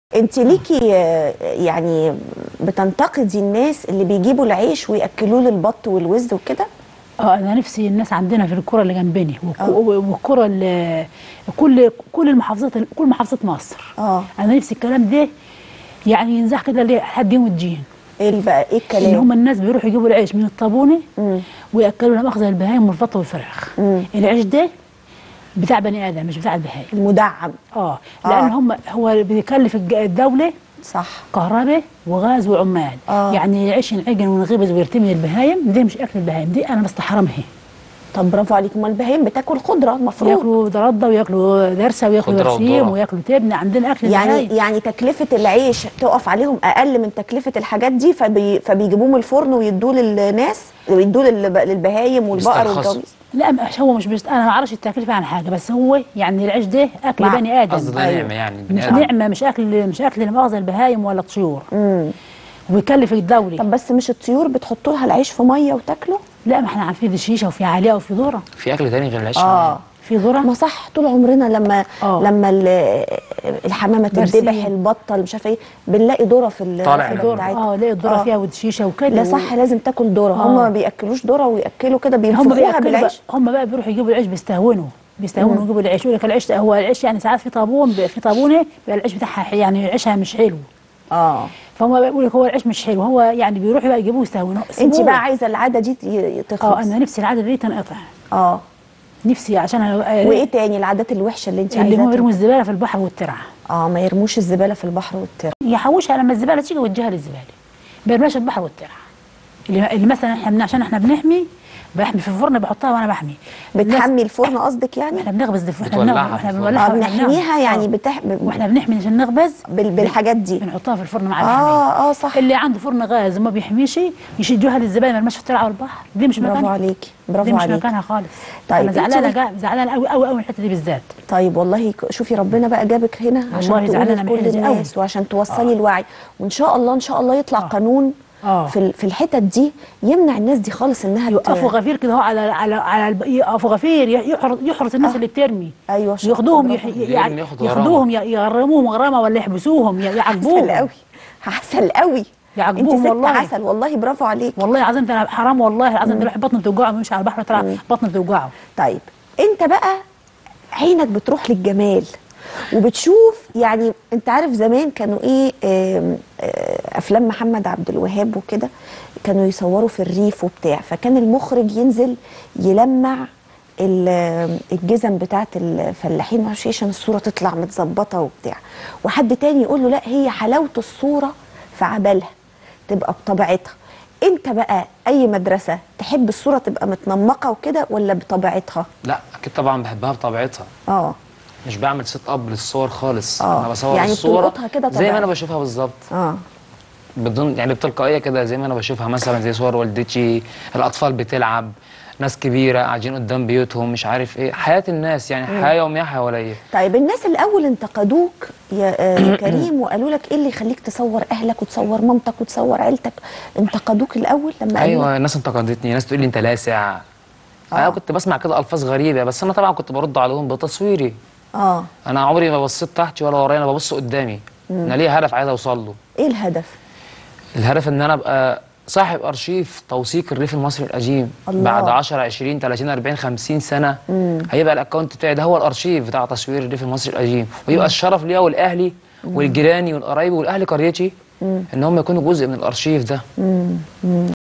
انت ليكي آه، يعني بتنتقدي الناس اللي بيجيبوا العيش وياكلوه للبط والوز وكده اه انا نفسي الناس عندنا في الكره اللي جنبنا والك- والكره اللي كل كل المحافظات كل محافظات مصر اه انا نفسي الكلام ده يعني ينزح كده ليه لحد يوم الدين ايه اللي بقى ايه اللي الكلام هم الناس بيروحوا يجيبوا العيش من الطابونه مم. وياكلوا لهم اخذ البهايم والبط والفراخ مم. العيش ده بتاع بني ادم مش بتاع البهايم المدعم اه آه. لان هم هو بيكلف الج- الدوله صح كهرباء وغاز وعمال آه. يعني العيش ينعجن وينغبز ويرتمي البهايم دي مش اكل البهايم دي انا بستحرمها طب برافو عليك ما البهايم بتاكل خضره المفروض ياكلوا درده وياكلوا درسه وياكلوا خضرة برسيم وذرة. وياكلوا تبن عندنا اكل يعني البهايم يعني تكلفه العيش تقف عليهم اقل من تكلفه الحاجات دي فبي فبيجيبوه من الفرن ويدوه للناس ويدوه للب- للبهايم والبقر بيسترخصوا. والجوز لا مش هو مش بست... انا ما اعرفش التكلفه عن حاجه بس هو يعني العيش ده اكل مع- بني ادم قصدي ده أيوة. نعمه يعني مش بني آدم. نعمه مش اكل مش اكل لمؤاخذه البهايم ولا الطيور امم وبيكلف الدولي طب بس مش الطيور بتحطوا لها العيش في ميه وتاكله لا ما احنا عارفين دي شيشه وفي عاليه وفي ذره في اكل تاني غير العيش اه في ذره ما صح طول عمرنا لما آه. لما ال- الحمامه برسيم. تذبح البطه اللي مش عارفه ايه بنلاقي ذره في ال- طالع في منها. ذره بتاعتها. اه لا الذره آه. فيها ودشيشه وكده لا صح لازم تاكل ذره آه. هم ما بياكلوش ذره وياكلوا كده هم بينفخوها بياكلوا بالعيش بقى هم بقى بيروحوا يجيبوا العيش بيستهونوا بيستهونوا يجيبوا العيش يقول لك العيش هو العيش يعني ساعات في طابون بيبقى في طابونه بيبقى العيش بتاعها يعني عيشها مش حلو اه فهم بيقول لك هو العيش مش حلو هو يعني بيروحوا بقى يجيبوه يستهونوا انت سيبوه. بقى عايزه العاده دي ت- تخلص اه انا نفسي العاده دي تنقطع اه نفسي عشان أنا وايه تاني العادات الوحشه اللي انت اللي هم عايزاها يرموا تنقطع؟ الزباله في البحر والترعه اه ما يرموش الزباله في البحر والترع يحوشها لما الزباله تيجي يوجهها للزباله ما يرميهاش في البحر والترعه اللي, اللي مثلا احنا بن- عشان احنا بنحمي بحمي في الفرن بحطها وانا بحمي الناس- بتحمي الفرن قصدك يعني احنا بنخبز دي احنا بتولعها بنخبز في احنا الفرن. بنولعها اه وإحنا بنحميها بنعمل. يعني آه. بتح... واحنا بنحمي عشان نخبز بال... بالحاجات دي بنحطها في الفرن مع الحمام اه اه صح اللي عنده فرن غاز وما بيحميش يشدوها للزباله ما يرماش في الترعه والبحر دي مش برافو مكانها عليكي دي برافو مش عليكي مكانها خالص طيب، انا انت زعلانه قلت- جا- زعلانه قوي قوي قوي من الحته دي بالذات طيب والله ك- شوفي ربنا بقى جابك هنا عشان والله تقولي زعلانة من لكل الحتة دي قوي. الناس وعشان توصلي الوعي وان شاء الله ان شاء الله يطلع آه. قانون آه. في ال- في الحتت دي يمنع الناس دي خالص انها ت- يوقفوا غفير كده هو على على على الب- يقفوا غفير يحرس, يحرس الناس آه. اللي بترمي ايوه شاطرة، ياخدوهم يح... برافو. يعني ياخد ياخدوهم ي- يغرموهم غرامه ولا يحبسوهم ي- يعاقبوهم عسل قوي عسل قوي يعاقبوهم انت ست والله. عسل والله برافو عليك والله العظيم ده حرام والله العظيم ده الواحد بطنه بتوجعه يمشي على البحر وطلع بطنه بتوجعه طيب انت بقى عينك بتروح للجمال وبتشوف يعني انت عارف زمان كانوا ايه آم، آه، افلام محمد عبد الوهاب وكده كانوا يصوروا في الريف وبتاع فكان المخرج ينزل يلمع ال- الجزم بتاعت الفلاحين معرفش إيه عشان الصوره تطلع متظبطه وبتاع وحد تاني يقول له لا هي حلاوه الصوره في عبالها تبقى بطبيعتها انت بقى اي مدرسه تحب الصوره تبقى متنمقه وكده ولا بطبيعتها لا اكيد طبعا بحبها بطبيعتها اه مش بعمل سيت اب للصور خالص آه. انا بصور يعني الصوره بتلقطها كده زي ما طبيعي. انا بشوفها بالظبط اه بدون يعني بتلقائيه كده زي ما انا بشوفها مثلا زي صور والدتي الاطفال بتلعب ناس كبيره قاعدين قدام بيوتهم مش عارف ايه حياه الناس يعني حياه يوميه حواليا طيب الناس الاول انتقدوك يا آه، يا كريم وقالوا لك ايه اللي يخليك تصور اهلك وتصور مامتك وتصور عيلتك انتقدوك الاول لما قالوا ايوه الناس انتقدتني ناس تقول لي انت لاسع انا كنت بسمع كده الفاظ غريبه بس انا طبعا كنت برد عليهم بتصويري اه انا عمري ما بصيت تحتي ولا ورايا انا ببص قدامي انا ليه هدف عايز اوصل له ايه الهدف الهدف ان انا ابقى صاحب ارشيف توثيق الريف المصري القديم الله. بعد 10 20 30 40 50 سنه هيبقى الاكونت بتاعي ده هو الارشيف بتاع تصوير الريف المصري القديم ويبقى الشرف ليا والاهلي والجيراني والقرايب والاهل قريتي ان هم يكونوا جزء من الارشيف ده